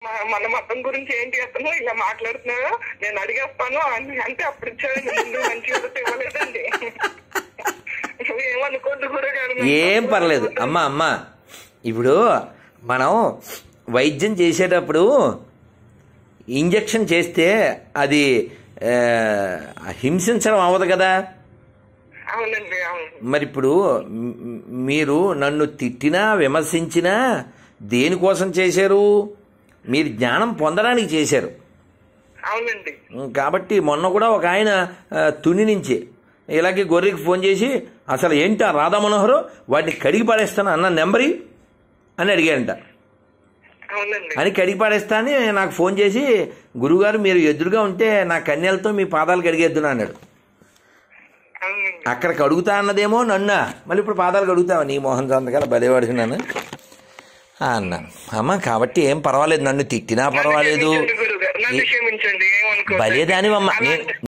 మా- మన మతం గురించి ఏంటి అతను ఇలా మాట్లాడుతున్నాడు నేను అడిగేస్తాను అని అంటే అప్పుడు ఇచ్చాడు ముందు మంచిగా ఉంటే ఇవ్వలేదండి ఏమనుకోద్దు గురుగారు ఏం పర్లేదు అమ్మ అమ్మ ఇప్పుడు మనం వైద్యం చేసేటప్పుడు ఇంజెక్షన్ చేస్తే అది ఆ, హింసించడం అవ్వదు కదా అవునండి అవును మరి ఇప్పుడు మ్- మీరు నన్ను తిట్టినా విమర్శించినా దేనికోసం చేశారు మీరు జ్ఞానం పొందడానికి చేశారు అవునండి కాబట్టి మొన్న కూడా ఒక ఆయన ఆ, తుని నుంచి ఇలాగే గొర్రెకి ఫోన్ చేసి అసలు ఏంటి ఆ రాధా మనోహరు వాటిని కడిగి పాడేస్తాను అన్న నెంబరి అని అడిగారంట అవునండి అని కడిగి పాడేస్తా అని నాకు ఫోన్ చేసి గురుగారు మీరు ఎదురుగా ఉంటే నా కన్యలతో మీ పాదాలు కడిగేద్దును అన్నాడు అవునండి అక్కడ కడుగుతా అన్నదేమో నన్నా మళ్ళీ ఇప్పుడు పాదాలు కడుగుతావా నీ మోహన్ సంతకాల బలేవాడుకున్నాను అన్నాను అమ్మ కాబట్టి ఏం పర్వాలేదు నన్ను తిట్టినా పర్వాలేదు క్షమించండి గురుగారు నన్ను క్షమించండి ఏమనుకోవద్దు భలేదానివమ్మ అలా నేను